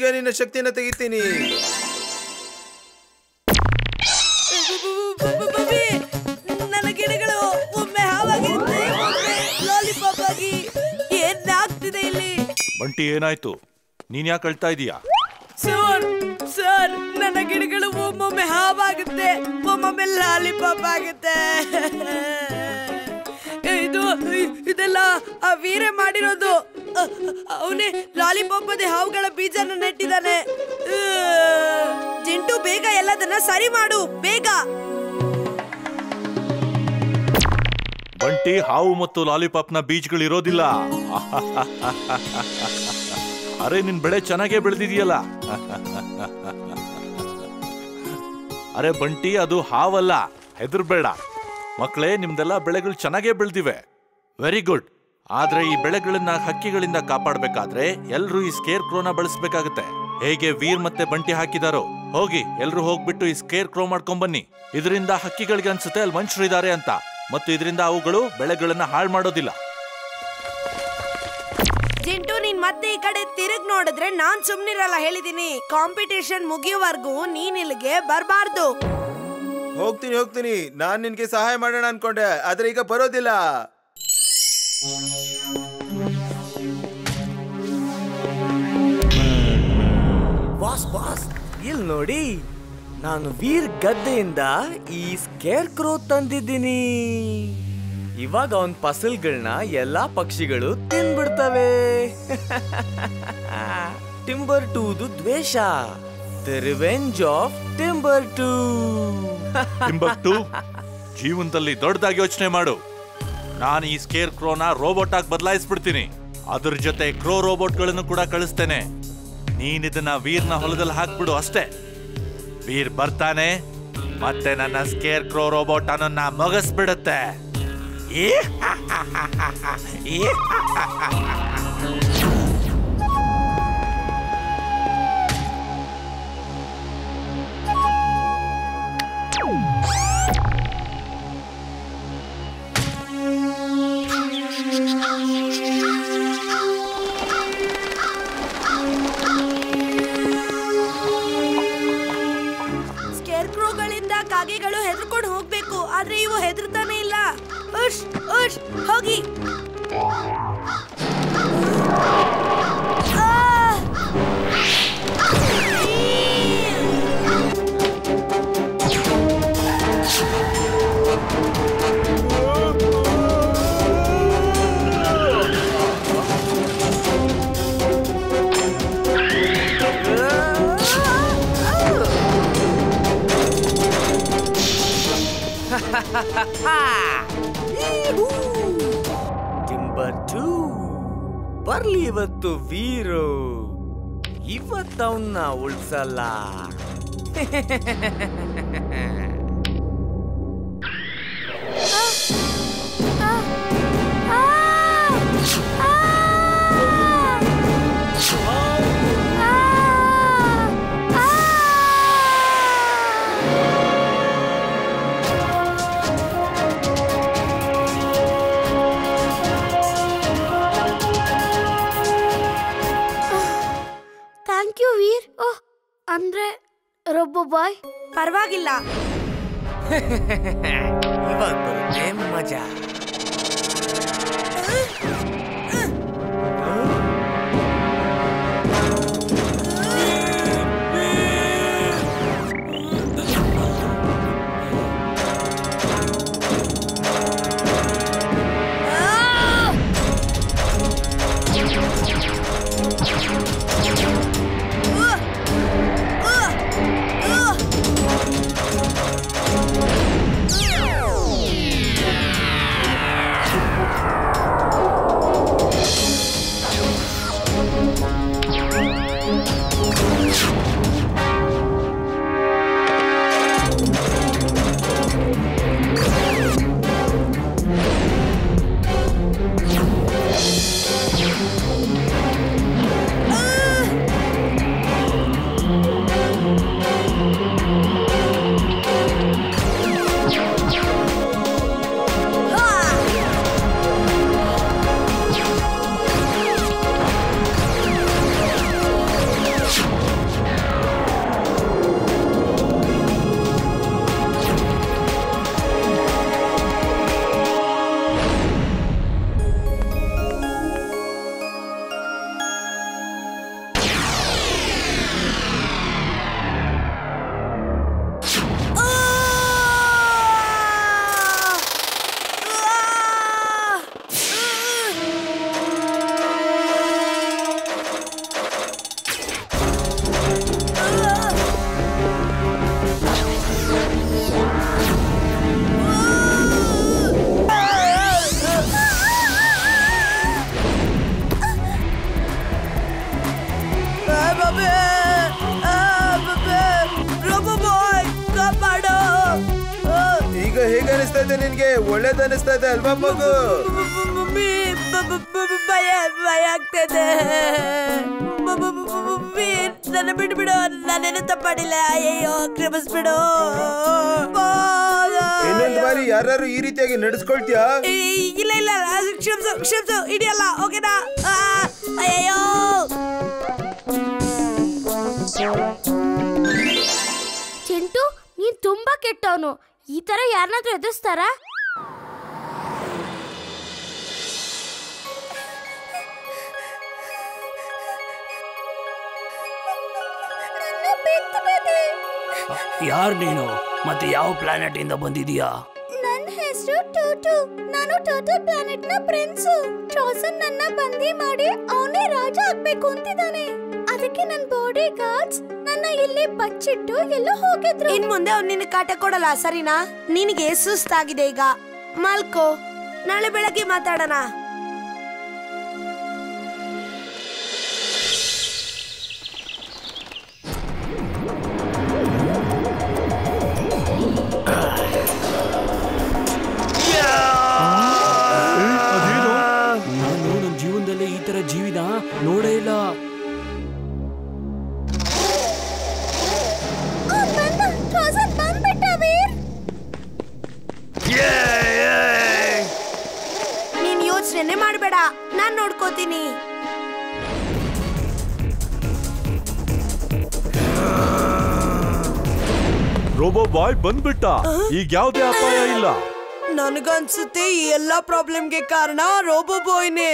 ಈಗ ನಿನ್ನ ಶಕ್ತಿಯನ್ನ ತೆಗಿತೀನಿ ಬಬಿ, ನನ್ನ ಗಿಡಗಳು ಒಮ್ಮೆ ಹಾವಾಗಿರುತ್ತೆ ಒಮ್ಮೆ ಲಾಲಿಪಾಪ್ ಆಗಿ ಏನಾಗ್ತಿದೆ ಇಲ್ಲಿ ಬಂಟಿ ಏನಾಯ್ತು ನೀನ್ ಯಾಕೆ ಅಳ್ತಾ ಇದೀಯಾ ಸರ್ ಸರ್ ನನ್ನ ಗಿಡಗಳು ಒಮ್ಮೊಮ್ಮೆ ಹಾವಾಗುತ್ತೆ ಒಮ್ಮೊಮ್ಮೆ ಲಾಲಿಪಾಪ್ ಆಗುತ್ತೆ ಇದು ಇದೆಲ್ಲ ಆ ವೀರೆ ಮಾಡಿರೋದು ಅವನೇ ಲಾಲಿಪಾಪ್ ಅದೇ ಹಾವುಗಳ ಬೀಜನ ನೆಟ್ಟಿದ್ದಾನೆ ಜಿಂಟು ಬೇಗ ಎಲ್ಲದನ್ನ ಸರಿ ಮಾಡು ಬೇಗ ಬಂಟಿ ಹಾವು ಮತ್ತು ಲಾಲಿಪಾಪ್ನ ಬೀಜಗಳು ಇರೋದಿಲ್ಲ ಅರೆ ನಿನ್ ಬೆಳೆ ಚೆನ್ನಾಗೇ ಬೆಳೆದಿದೆಯಲ್ಲ ಅರೆ ಬಂಟಿ ಅದು ಹಾವಲ್ಲ ಹೆದರ್ಬೇಡ ಮಕ್ಕಳೇ ನಿಮ್ದೆಲ್ಲ ಬೆಳೆಗಳು ಚೆನ್ನಾಗೇ ಬೆಳೆದಿವೆ ವೆರಿ ಗುಡ್ ಆದ್ರೆ ಈ ಬೆಳೆಗಳನ್ನ ಹಕ್ಕಿಗಳಿಂದ ಕಾಪಾಡ್ಬೇಕಾದ್ರೆ ಎಲ್ರೂ ಈ ಸ್ಕೇರ್ ಕ್ರೋನ ಬಳಸ್ಬೇಕಾಗತ್ತೆ ಹೇಗೆ ವೀರ್ ಮತ್ತೆ ಬಂಟಿ ಹಾಕಿದಾರೋ ಹೋಗಿ ಎಲ್ರು ಹೋಗ್ಬಿಟ್ಟು ಈ ಸ್ಕೇರ್ ಕ್ರೋ ಮಾಡ್ಕೊಂಡ್ ಬನ್ನಿ ಇದರಿಂದ ಹಕ್ಕಿಗಳಿಗೆ ಅನ್ಸುತ್ತೆ ಅಲ್ಲಿ ಮನುಷ್ಯರು ಇದಾರೆ ಅಂತ ಮತ್ತು ಇದರಿಂದ ಅವುಗಳು ಬೆಳೆಗಳನ್ನ ಹಾಳು ಮಾಡೋದಿಲ್ಲ ಜಿಂಟು ನೀನ್ ಮತ್ತೆ ಈ ಕಡೆ ತಿರುಗ್ ನೋಡಿದ್ರೆ ನಾನ್ ಸುಮ್ನಿರಲ್ಲ ಹೇಳಿದೀನಿ ಕಾಂಪಿಟೇಷನ್ ಮುಗಿಯುವವರೆಗೂ ನೀನ್ ಇಲ್ಲಿಗೆ ಬರಬಾರ್ದು ಹೋಗ್ತೀನಿ ಹೋಗ್ತೀನಿ ನಾನ್ ನಿನ್ಗೆ ಸಹಾಯ ಮಾಡೋಣ ಅನ್ಕೊಂಡೆ ಆದ್ರೆ ಈಗ ಬರೋದಿಲ್ಲ ಬಾಸ್ ಬಾಸ್ ಇಲ್ಲಿ ನೋಡಿ ನಾನು ವೀರ್ ಗದ್ದೆಯಿಂದ ಈ ಸ್ಕೇರ್ ಕ್ರೋ ತಂದಿದ್ದೀನಿ ಇವಾಗ ಅವನ್ ಫಸಲ್ಗಳನ್ನ ಎಲ್ಲಾ ಪಕ್ಷಿಗಳು ತಿನ್ಬಿಡ್ತವೆ ಟಿಂಬರ್ ಟೂದು ದ್ವೇಷ the revenge of timber too Timbuktu ಜೀವನದಲ್ಲಿ ದೊಡ್ಡದಾಗಿ ಯೋಚನೆ ಮಾಡು ನಾನು ಈ ಸ್ಕೇರ್ ಕ್ರೋನ ರೋಬೋಟ್ ಆಗಿ ಬದಲಾಯಿಸ್ಬಿಡ್ತೀನಿ ಅದ್ರ ಜೊತೆ ಕ್ರೋ ರೋಬೋಟ್ಗಳನ್ನು ಕೂಡ ಕಳಿಸ್ತೇನೆ ನೀನ್ ಇದನ್ನ ವೀರ್ನ ಹೊಲದಲ್ಲಿ ಹಾಕ್ಬಿಡು ಅಷ್ಟೇ ವೀರ್ ಬರ್ತಾನೆ ಮತ್ತೆ ನನ್ನ ಸ್ಕೇರ್ ಕ್ರೋ ರೋಬೋಟ್ ಅನ್ನನ್ನ ಮುಗಿಸ್ಬಿಡುತ್ತೆ ಈ ಈ ಸ್ಕೇರ್ ಕ್ರೋಗಳಿಂದ ಕಾಗೆಗಳು ಹೆದರ್ಕೊಂಡು ಹೋಗ್ಬೇಕು ಆದ್ರೆ ಇವು ಹೆದರ್ತಾನೆ ಇಲ್ಲ ಉಶ್ ಉಶ್ ಹೋಗಿ ಆ! ಟಿಂಬರ್ ಟೂ ಬರ್ಲಿ ಇವತ್ತು ವೀರು ಇವತ್ತವನ್ನ ಉಳ್ಸಲ್ಲ ಥ್ಯಾಂಕ್ ಯು ವೀರ್ ಓಹ್ ಅಂದ್ರೆ ರೊಬ್ಬ ಬಾಯ್ ಪರವಾಗಿಲ್ಲ ಇವಾಗ ಬರುತ್ತೆ ಮಜಾ ಆ! ರೋಬೋ ಬಾಯ್ ಕಾಪಾಡು ಈಗ ಹೇಗೆ ಅನಿಸ್ತಾ ಇದೆ ನಿನ್ಗೆ ಒಳ್ಳೇದ್ ಅನಿಸ್ತಾ ಇದೆ ಅಲ್ವಾ ಮಗು ಮಮ್ಮಿ ಬ- ಬ- ಬ- ಭಯ ಭಯ ಆಗ್ತದೆ ಮ- ಮ- ಮ- ಮಮ್ಮಿ ನನ್ನ ಬಿಟ್ಬಿಡು ನಾನೇನು ತಪ್ಪಾಡಿಲ್ಲ ಅಯ್ಯೋ ಕ್ಷಮಿಸ್ಬಿಡು ಇನ್ನೊಂದ್ ಬಾರಿ ಯಾರು ಈ ರೀತಿಯಾಗಿ ನಡೆಸ್ಕೊಳ್ತೀಯಾ ಏ, ಇಲ್ಲ ಇಲ್ಲ ಅದು ಕ್ಷಮಿಸು ಕ್ಷಮಿಸು ಹಿಡಿಯಲ್ಲ ಓಕೆನಾ ಆ, ಅಯ್ಯಯ್ಯೋ ಚಿಂಟು ನೀನ್ ತುಂಬಾ ಕೆಟ್ಟವನು ಈ ತರ ಯಾರನ್ನಾದ್ರೂ ಎದುರಿಸ್ತಾರಾ ಯಾರು ನೀನು ಮತ್ತೆ ಯಾವ ಪ್ಲಾನೆಟ್ ಇಂದ ಬಂದಿದೀಯಾ ನನ್ನ ಹೆಸರು ಟೋಟು ನಾನು ಟೋಟಲ್ ಪ್ಲಾನೆಟ್ ನ ಪ್ರಿನ್ಸು ಟ್ರಾಸನ್ ನನ್ನ ಬಂದಿ ಮಾಡಿ ಅವನೇ ರಾಜ ಆಗ್ಬೇಕು ಅಂತಿದ್ದಾನೆ ಅದಕ್ಕೆ ನನ್ನ ಬಾಡಿ ಗಾರ್ಡ್ಸ್ ನನ್ನ ಇಲ್ಲಿ ಬಚ್ಚಿಟ್ಟು ಎಲ್ಲೋ ಹೋಗಿದ್ರು ಇನ್ ಮುಂದೆ ಅವ್ನು ನಿನ್ನ ಕಾಟ ಕೊಡಲ್ಲ ಸರಿನಾ ನಿನಗೆ ಸುಸ್ತಾಗಿದೆ ಈಗ ಮಲ್ಕೋ ನಾಳೆ ಬೆಳಗ್ಗೆ ಮಾತಾಡೋಣ ನಾನು ನನ್ನ ಜೀವನದಲ್ಲಿ ಈ ತರ ಜೀವಿನ ನೋಡೇ ಇಲ್ಲ ಟ್ರಾಸನ್ ಬಂದ್ಬಿಟ್ಟ ವೀರ್ ನೀನ್ ಯೋಚನೆ ಮಾಡಬೇಡ ನಾನ್ ನೋಡ್ಕೋತೀನಿ ರೋಬೋ ಬಾಯ್ ಬಂದ್ಬಿಟ್ಟ ಈಗ ಯಾವ್ದೇ ಅಪಾಯ ಇಲ್ಲ ನನಗನ್ಸುತ್ತೆ ಈ ಎಲ್ಲಾ ಪ್ರಾಬ್ಲಮ್ಗೆ ಕಾರಣ ರೋಬೋ ಬಾಯ್ನೇ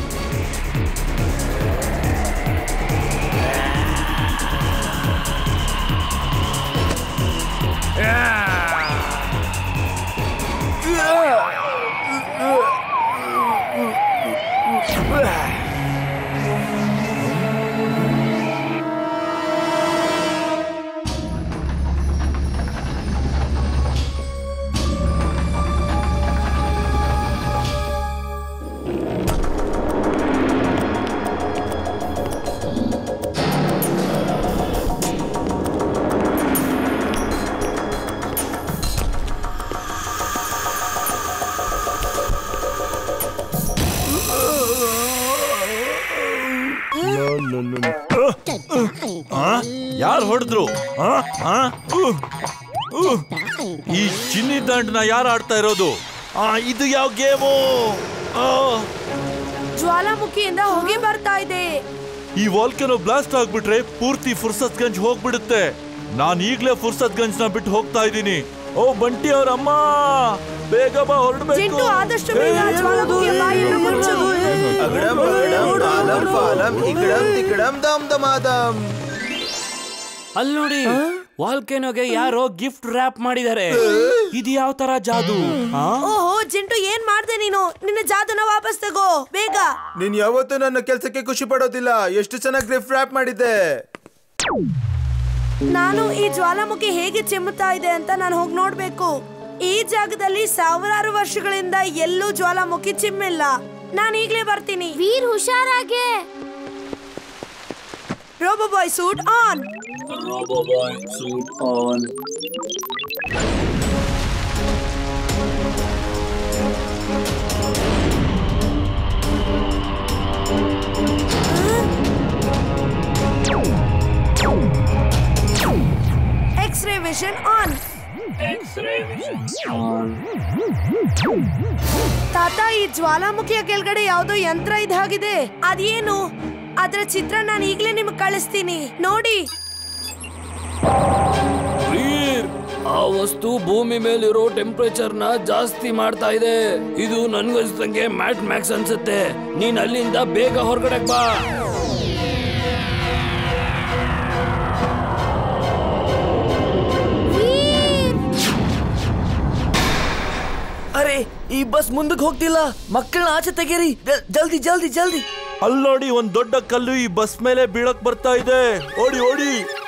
ಯಾರು ಹೊಡೆದ್ರು ಈ ಚಿನ್ನಿ ದಂಡನ ಯಾರು ಆಡ್ತಾ ಇರೋದು ಆ, ಇದು ಯಾವ ಗೇಮು ಜ್ವಾಲಾಮುಖಿಯಿಂದ ಹೊಗೆ ಬರ್ತಾ ಇದೆ ಈ ವಾಲ್ಕೆನೋ ಬ್ಲಾಸ್ಟ್ ಆಗ್ಬಿಟ್ರೆ ಪೂರ್ತಿ ಫುರ್ಸತ್ ಗಂಜ್ ಹೋಗ್ಬಿಡುತ್ತೆ ನಾನ್ ಈಗ್ಲೇ ಫುರ್ಸತ್ ಗಂಜ್ ನ ಬಿಟ್ಟು ಹೋಗ್ತಾ ಇದ್ದೀನಿ ಓ ಬಂಟಿ ಅವ್ರ ಅಮ್ಮ ಬೇಗ ಬಾ ಹೊರಡ್ಬೇಕು ಚಿಂಟು ಆದಷ್ಟು ಬೇಗ ಜ್ವಾಲಾಮುಖಿಯ ಬಾಯನ್ನು ಮುಚ್ಚು ಅಗಡಂ ಬಗಡಂ ಆಲಂ ಫಾಲಂ ಇಗಡಂ ತಿಗಡಂ ದಮ್ ದಮಾದಮ್ ಅಲ್ಲಿ ನೋಡಿ ವಾಲ್ಕೆನೋಗೆ ಯಾರೋ ಗಿಫ್ಟ್ ರ್ಯಾಪ್ ಮಾಡಿದ್ದಾರೆ ಇದು ಯಾವ ತರ ಜಾದು ಆ? ಓಹೋ ಜಿಂಟು ಏನ್ ಮಾಡ್ದೆ ನೀನು ನಿನ್ನ ಜಾದುನ ವಾಪಸ್ ತಗೋ ಬೇಗ ನೀನ್ ಯಾವತ್ತೂ ನನ್ನ ಕೆಲ್ಸಕ್ಕೆ ಖುಷಿ ಪಡೋದಿಲ್ಲ ಎಷ್ಟು ಚೆನ್ನಾಗಿ ಗಿಫ್ಟ್ ರ್ಯಾಪ್ ಮಾಡಿದ್ದೆ ನಾನು ಈ ಜ್ವಾಲಾಮುಖಿ ಹೇಗೆ ಚಿಮ್ಮುತ್ತಾ ಇದೆ ಅಂತ ನಾನು ಹೋಗಿ ನೋಡ್ಬೇಕು ಈ ಜಾಗದಲ್ಲಿ ಸಾವಿರಾರು ವರ್ಷಗಳಿಂದ ಎಲ್ಲೂ ಜ್ವಾಲಾಮುಖಿ ಚಿಮ್ಮಿಲ್ಲ ನಾನು ಈಗ್ಲೇ ಬರ್ತೀನಿ ವೀರ್ ಹುಷಾರಾಗೆ robo boy suit on x-ray vision on ತಾತ ಈ ಜ್ವಾಲಾಮುಖಿಯ ಕೆಳಗಡೆ ಯಾವ್ದೋ ಯಂತ್ರ ಇದಾಗಿದೆ ಅದೇನು ಅದರ ಚಿತ್ರ ನಾನು ಈಗ್ಲೇ ನಿಮ್ಗೆ ಕಳಿಸ್ತೀನಿ ನೋಡಿ ವೀರ್, ಆ ವಸ್ತು ಭೂಮಿ ಮೇಲಿರೋ ಟೆಂಪರೇಚರ್ ನ ಜಾಸ್ತಿ ಮಾಡ್ತಾ ಇದೆ ಇದು ನನ್ಗನ್ಸ್ದಂಗೆ ಮ್ಯಾಟ್ ಮ್ಯಾಕ್ಸ್ ಅನ್ಸುತ್ತೆ ನೀನ್ ಅಲ್ಲಿಂದ ಬೇಗ ಹೊರಗಡೆ ಬಾ ಅರೆ ಈ ಬಸ್ ಮುಂದಕ್ಕೆ ಹೋಗ್ತಿಲ್ಲ ಮಕ್ಕಳನ್ನ ಆಚೆ ತೆಗೀರಿ ಜಲ್- ಜಲ್ದಿ ಜಲ್ದಿ ಜಲ್ದಿ ಅಲ್ಲಿ ನೋಡಿ ಒಂದ್ ದೊಡ್ಡ ಕಲ್ಲು ಈ ಬಸ್ ಮೇಲೆ ಬೀಳಕ್ ಬರ್ತಾ ಇದೆ ಓಡಿ ಓಡಿ